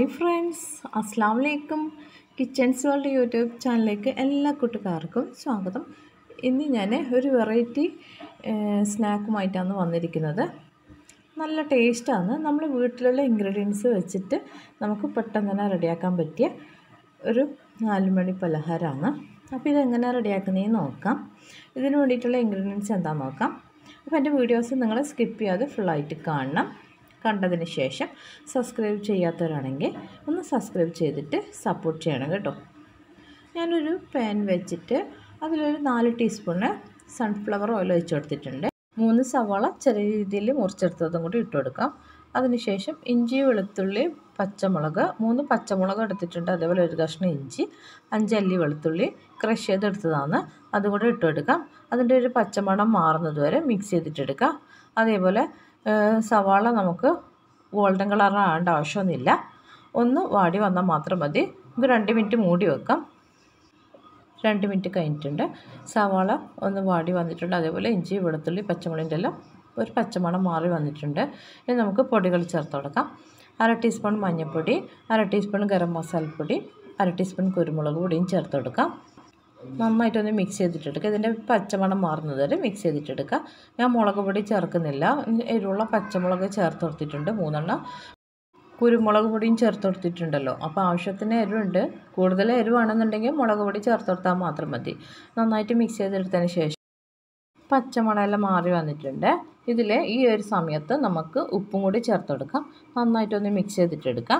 hi friends അസ്സാം വലൈക്കും kitchens world YouTube ചാനലിലേക്ക് എല്ലാ കൂട്ടുകാർക്കും സ്വാഗതം ഇന്ന് ഞാൻ ഒരു വെറൈറ്റി സ്നാക്കുമായിട്ടാണ് വന്നിരിക്കുന്നത് നല്ല ടേസ്റ്റാണ് നമ്മൾ വീട്ടിലുള്ള ഇൻഗ്രീഡിയൻസ് വെച്ചിട്ട് നമുക്ക് പെട്ടെന്ന് തന്നെ റെഡിയാക്കാൻ പറ്റിയ ഒരു നാലുമണി പലഹാരമാണ് അപ്പോൾ ഇതെങ്ങനെ റെഡിയാക്കുന്നതെന്ന് നോക്കാം ഇതിന് വേണ്ടിയിട്ടുള്ള ഇൻഗ്രീഡിയൻസ് എന്താണെന്ന് നോക്കാം അപ്പോൾ എൻ്റെ വീഡിയോസ് നിങ്ങൾ സ്കിപ്പ് ചെയ്യാതെ ഫുള്ളായിട്ട് കാണണം കണ്ടതിന് ശേഷം സബ്സ്ക്രൈബ് ചെയ്യാത്തവരാണെങ്കിൽ ഒന്ന് സബ്സ്ക്രൈബ് ചെയ്തിട്ട് സപ്പോർട്ട് ചെയ്യണം കേട്ടോ ഞാനൊരു പാൻ വെച്ചിട്ട് അതിലൊരു നാല് ടീസ്പൂണ് സൺഫ്ലവർ ഓയിൽ ഒഴിച്ച് കൊടുത്തിട്ടുണ്ട് മൂന്ന് സവാള ചെറിയ രീതിയിൽ മുറിച്ചെടുത്തതും കൂടി ഇട്ട് കൊടുക്കാം അതിനുശേഷം ഇഞ്ചി വെളുത്തുള്ളി പച്ചമുളക് മൂന്ന് പച്ചമുളക് എടുത്തിട്ടുണ്ട് അതേപോലെ ഒരു കഷ്ണം ഇഞ്ചി അഞ്ചല്ലി വെളുത്തുള്ളി ക്രഷ് ചെയ്തെടുത്തതാണ് അതും കൂടെ ഇട്ട് കൊടുക്കാം അതിൻ്റെ ഒരു പച്ചമണം മാറുന്നത് വരെ മിക്സ് ചെയ്തിട്ടെടുക്കാം അതേപോലെ സവാള നമുക്ക് ഗോൾഡൻ കളർ ആവേണ്ട ആവശ്യമൊന്നുമില്ല ഒന്ന് വാടി വന്നാൽ മാത്രം മതി നമുക്ക് രണ്ട് മിനിറ്റ് മൂടി വെക്കാം രണ്ട് മിനിറ്റ് കഴിഞ്ഞിട്ടുണ്ട് സവാള ഒന്ന് വാടി വന്നിട്ടുണ്ട് അതേപോലെ ഇഞ്ചി വെളുത്തുള്ളി പച്ചമുളകിൻ്റെ എല്ലാം ഒരു പച്ചമണം മാറി വന്നിട്ടുണ്ട് ഇനി നമുക്ക് പൊടികൾ ചേർത്ത് കൊടുക്കാം അര ടീസ്പൂൺ മഞ്ഞൾപ്പൊടി അര ടീസ്പൂൺ ഗരം മസാലപ്പൊടി അര ടീസ്പൂൺ കുരുമുളക് പൊടിയും ചേർത്ത് കൊടുക്കാം നന്നായിട്ടൊന്ന് മിക്സ് ചെയ്തിട്ടെടുക്കുക ഇതിൻ്റെ പച്ചമണം മാറുന്നത് വരെ മിക്സ് ചെയ്തിട്ടെടുക്കുക ഞാൻ മുളക് പൊടി ചേർക്കുന്നില്ല എരിവുള്ള പച്ചമുളക് ചേർത്ത് കൊടുത്തിട്ടുണ്ട് മൂന്നെണ്ണം കുരുമുളക് പൊടിയും ചേർത്ത് കൊടുത്തിട്ടുണ്ടല്ലോ അപ്പോൾ ആവശ്യത്തിന് എരിവുണ്ട് കൂടുതൽ എരിവാണെന്നുണ്ടെങ്കിൽ മുളക് പൊടി ചേർത്ത് കൊടുത്താൽ മാത്രം മതി നന്നായിട്ട് മിക്സ് ചെയ്തെടുത്തതിന് ശേഷം പച്ചമുളകെല്ലാം മാറി വന്നിട്ടുണ്ട് ഇതിൽ ഈ ഒരു സമയത്ത് നമുക്ക് ഉപ്പും കൂടി ചേർത്ത് കൊടുക്കാം നന്നായിട്ടൊന്ന് മിക്സ് ചെയ്തിട്ടെടുക്കാം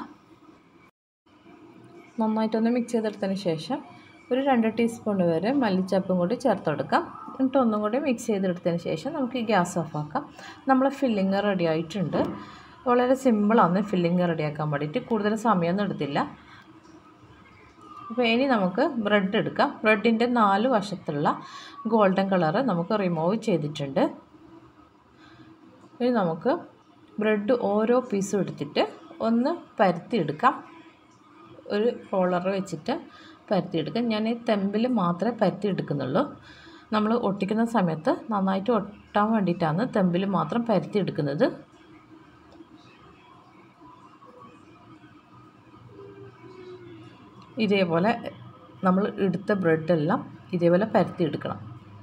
നന്നായിട്ടൊന്ന് മിക്സ് ചെയ്തെടുത്തതിന് ശേഷം ഒരു രണ്ട് ടീസ്പൂൺ വരെ മല്ലിച്ചപ്പും കൂടി ചേർത്ത് കൊടുക്കാം എന്നിട്ട് ഒന്നും കൂടി മിക്സ് ചെയ്തെടുത്തതിന് ശേഷം നമുക്ക് ഈ ഗ്യാസ് ഓഫ് ആക്കാം നമ്മൾ ഫില്ലിങ് റെഡി ആയിട്ടുണ്ട് വളരെ സിമ്പിളാണ് ഫില്ലിങ് റെഡിയാക്കാൻ വേണ്ടിയിട്ട് കൂടുതൽ സമയമൊന്നും എടുത്തില്ല അപ്പോൾ ഇനി നമുക്ക് ബ്രെഡ് എടുക്കാം ബ്രെഡിൻ്റെ നാല് വശത്തുള്ള ഗോൾഡൻ കളറ് നമുക്ക് റിമൂവ് ചെയ്തിട്ടുണ്ട് ഇനി നമുക്ക് ബ്രെഡ് ഓരോ പീസും എടുത്തിട്ട് ഒന്ന് പരത്തി എടുക്കാം ഒരു റോളർ വെച്ചിട്ട് പരത്തി എടുക്കാം ഞാൻ ഈ തെമ്പിൽ മാത്രമേ പരത്തി എടുക്കുന്നുള്ളൂ നമ്മൾ ഒട്ടിക്കുന്ന സമയത്ത് നന്നായിട്ട് ഒട്ടാൻ വേണ്ടിയിട്ടാണ് തെമ്പിൽ മാത്രം പരത്തി എടുക്കുന്നത് ഇതേപോലെ നമ്മൾ എടുത്ത ബ്രെഡെല്ലാം ഇതേപോലെ പരത്തി എടുക്കണം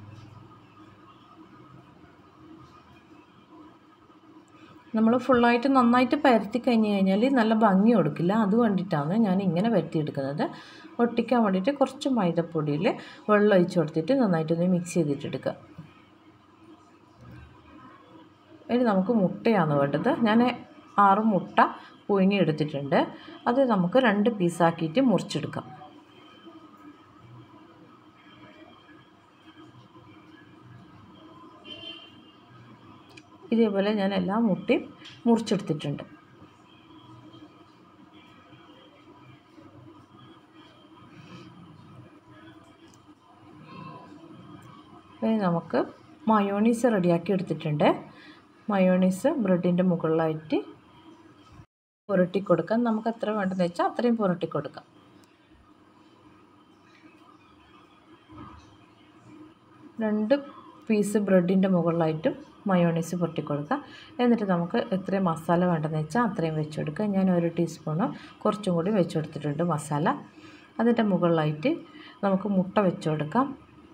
നമ്മൾ ഫുള്ളായിട്ട് നന്നായിട്ട് പരത്തി കഴിഞ്ഞ് കഴിഞ്ഞാൽ നല്ല ഭംഗി കൊടുക്കില്ല അത് വേണ്ടിയിട്ടാണ് ഞാൻ ഇങ്ങനെ പരത്തിയെടുക്കുന്നത് ഒട്ടിക്കാൻ വേണ്ടിയിട്ട് കുറച്ച് മൈദപ്പൊടിയിൽ വെള്ളം ഒഴിച്ച് കൊടുത്തിട്ട് നന്നായിട്ടൊന്ന് മിക്സ് ചെയ്തിട്ടെടുക്കുക ഇനി നമുക്ക് മുട്ടയാണ് വേണ്ടത് ഞാൻ ആറ് മുട്ട പുഴുങ്ങി എടുത്തിട്ടുണ്ട് അത് നമുക്ക് രണ്ട് പീസാക്കിയിട്ട് മുറിച്ചെടുക്കാം ഇതേപോലെ ഞാൻ എല്ലാ മുട്ടയും മുറിച്ചെടുത്തിട്ടുണ്ട് ഇനി നമുക്ക് മയോണീസ് റെഡിയാക്കി എടുത്തിട്ടുണ്ട് മയോണീസ് ബ്രെഡിൻ്റെ മുകളിലായിട്ട് പുരട്ടി കൊടുക്കാം നമുക്ക് എത്ര വേണ്ടതെന്ന് വെച്ചാൽ അത്രയും പുരട്ടി കൊടുക്കാം രണ്ട് പീസ് ബ്രെഡിൻ്റെ മുകളിലായിട്ടും മയോണൈസ് പുരട്ടി കൊടുക്കുക എന്നിട്ട് നമുക്ക് എത്രയും മസാല വേണ്ടതെന്ന് വെച്ചാൽ അത്രയും വെച്ച് കൊടുക്കുക ഞാൻ ഒരു ടീസ്പൂണ് കുറച്ചും കൂടി വെച്ച് കൊടുത്തിട്ടുണ്ട് മസാല അതിൻ്റെ മുകളിലായിട്ട് നമുക്ക് മുട്ട വെച്ച് കൊടുക്കാം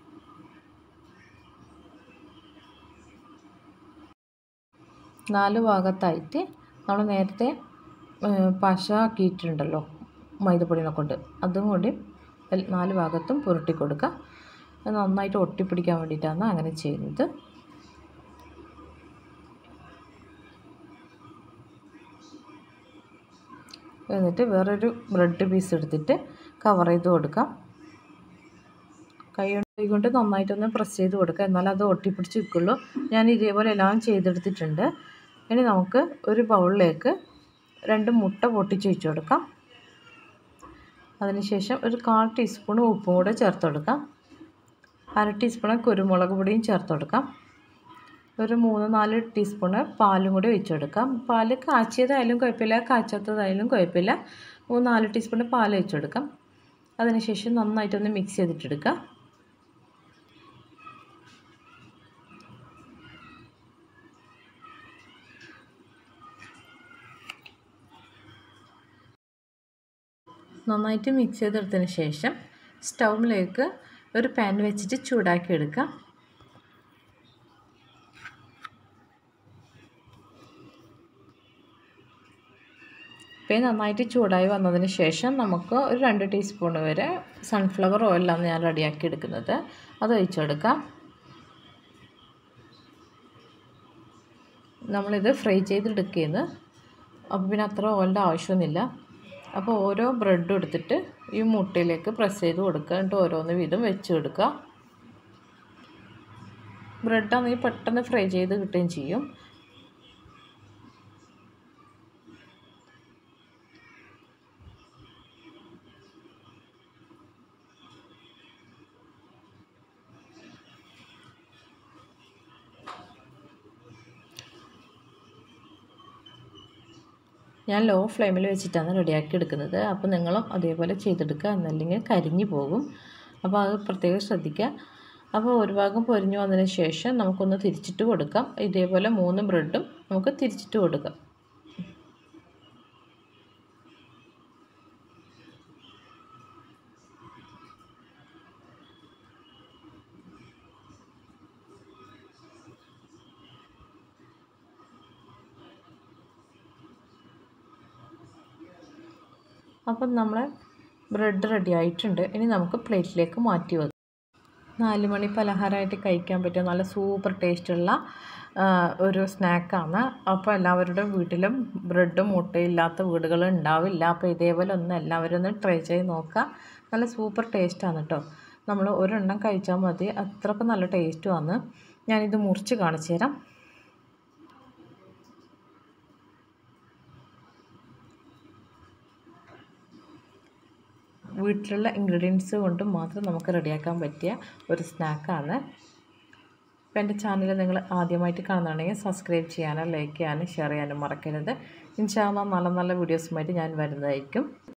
നാല് ഭാഗത്തായിട്ട് നമ്മൾ നേരത്തെ പശ ആക്കിയിട്ടുണ്ടല്ലോ മൈദപ്പൊടിനെ കൊണ്ട് അതും കൂടി നാല് ഭാഗത്തും പുരട്ടി കൊടുക്കുക നന്നായിട്ട് ഒട്ടിപ്പിടിക്കാൻ വേണ്ടിയിട്ടാണ് അങ്ങനെ ചെയ്യുന്നത് എന്നിട്ട് വേറൊരു ബ്രെഡ് പീസ് എടുത്തിട്ട് കവർ ചെയ്ത് കൊടുക്കാം കൈ കൊണ്ട് നന്നായിട്ടൊന്ന് പ്രസ് ചെയ്ത് കൊടുക്കുക എന്നാലും അത് ഒട്ടിപ്പിടിച്ച് നിൽക്കുള്ളൂ ഞാൻ ഇതേപോലെ എല്ലാം ചെയ്തെടുത്തിട്ടുണ്ട് ഇനി നമുക്ക് ഒരു ബൗളിലേക്ക് രണ്ട് മുട്ട പൊട്ടിച്ച് വെച്ച് കൊടുക്കാം അതിനുശേഷം ഒരു കാൽ ടീസ്പൂൺ ഉപ്പും കൂടെ ചേർത്ത് കൊടുക്കാം അര ടീസ്പൂൺ കുരുമുളക് പൊടിയും ചേർത്ത് കൊടുക്കാം ഒരു മൂന്ന് നാല് ടീസ്പൂണ് പാലും കൂടി ഒഴിച്ച് കൊടുക്കാം പാൽ കാച്ചിയതായാലും കുഴപ്പമില്ല കാച്ചാത്തതായാലും കുഴപ്പമില്ല മൂന്ന് നാല് ടീസ്പൂൺ പാൽ ഒഴിച്ച് കൊടുക്കാം അതിനുശേഷം നന്നായിട്ടൊന്ന് മിക്സ് ചെയ്തിട്ടെടുക്കുക നന്നായിട്ട് മിക്സ് ചെയ്തെടുത്തതിന് ശേഷം സ്റ്റൗവിലേക്ക് ഒരു പാൻ വെച്ചിട്ട് ചൂടാക്കി എടുക്കാം ഇപ്പം നന്നായിട്ട് ചൂടായി വന്നതിന് ശേഷം നമുക്ക് ഒരു രണ്ട് ടീസ്പൂൺ വരെ സൺഫ്ലവർ ഓയിലാണ് ഞാൻ റെഡിയാക്കി എടുക്കുന്നത് അത് ഒഴിച്ചെടുക്കാം നമ്മളിത് ഫ്രൈ ചെയ്തെടുക്കുന്നത് അപ്പോൾ പിന്നെ അത്ര ഓയിലിൻ്റെ ആവശ്യമൊന്നുമില്ല അപ്പോൾ ഓരോ ബ്രെഡും എടുത്തിട്ട് ഈ മുട്ടയിലേക്ക് പ്രസ് ചെയ്ത് കൊടുക്കുക എന്നിട്ട് ഓരോന്ന് വീതം വെച്ച് കൊടുക്കുക ബ്രെഡാണെങ്കിൽ പെട്ടെന്ന് ഫ്രൈ ചെയ്ത് കിട്ടുകയും ചെയ്യും ഞാൻ ലോ ഫ്ലെയിമിൽ വെച്ചിട്ടാണ് റെഡിയാക്കി എടുക്കുന്നത് അപ്പോൾ നിങ്ങളും അതേപോലെ ചെയ്തെടുക്കുക എന്നല്ലെങ്കിൽ കരിഞ്ഞു പോകും അപ്പോൾ അത് പ്രത്യേകം ശ്രദ്ധിക്കുക അപ്പോൾ ഒരു ഭാഗം പൊരിഞ്ഞു വന്നതിന് ശേഷം നമുക്കൊന്ന് തിരിച്ചിട്ട് കൊടുക്കാം ഇതേപോലെ മൂന്ന് ബ്രെഡും നമുക്ക് തിരിച്ചിട്ട് കൊടുക്കാം അപ്പം നമ്മളെ ബ്രെഡ് റെഡി ആയിട്ടുണ്ട് ഇനി നമുക്ക് പ്ലേറ്റിലേക്ക് മാറ്റി വെക്കാം നാല് മണി പലഹാരമായിട്ട് കഴിക്കാൻ പറ്റിയ നല്ല സൂപ്പർ ടേസ്റ്റുള്ള ഒരു സ്നാക്കാണ് അപ്പോൾ എല്ലാവരുടെ വീട്ടിലും ബ്രെഡും മുട്ടയും ഇല്ലാത്ത വീടുകൾ ഉണ്ടാവില്ല അപ്പോൾ ഇതേപോലെ ഒന്ന് എല്ലാവരും ഒന്ന് ട്രൈ ചെയ്ത് നോക്കുക നല്ല സൂപ്പർ ടേസ്റ്റാണ് കേട്ടോ നമ്മൾ ഒരെണ്ണം കഴിച്ചാൽ മതി അത്രയ്ക്ക് നല്ല ടേസ്റ്റുമാണ് ഞാനിത് മുറിച്ച് കാണിച്ചു തരാം വീട്ടിലുള്ള ഇൻഗ്രീഡിയൻസ് കൊണ്ട് മാത്രം നമുക്ക് റെഡിയാക്കാൻ പറ്റിയ ഒരു സ്നാക്കാണ് അപ്പോൾ എൻ്റെ ചാനൽ നിങ്ങൾ ആദ്യമായിട്ട് കാണുന്നുണ്ടെങ്കിൽ സബ്സ്ക്രൈബ് ചെയ്യാനും ലൈക്ക് ചെയ്യാനും ഷെയർ ചെയ്യാനും മറക്കരുത് ഇൻഷാല്ല നല്ല നല്ല വീഡിയോസുമായിട്ട് ഞാൻ വരുന്നതായിരിക്കും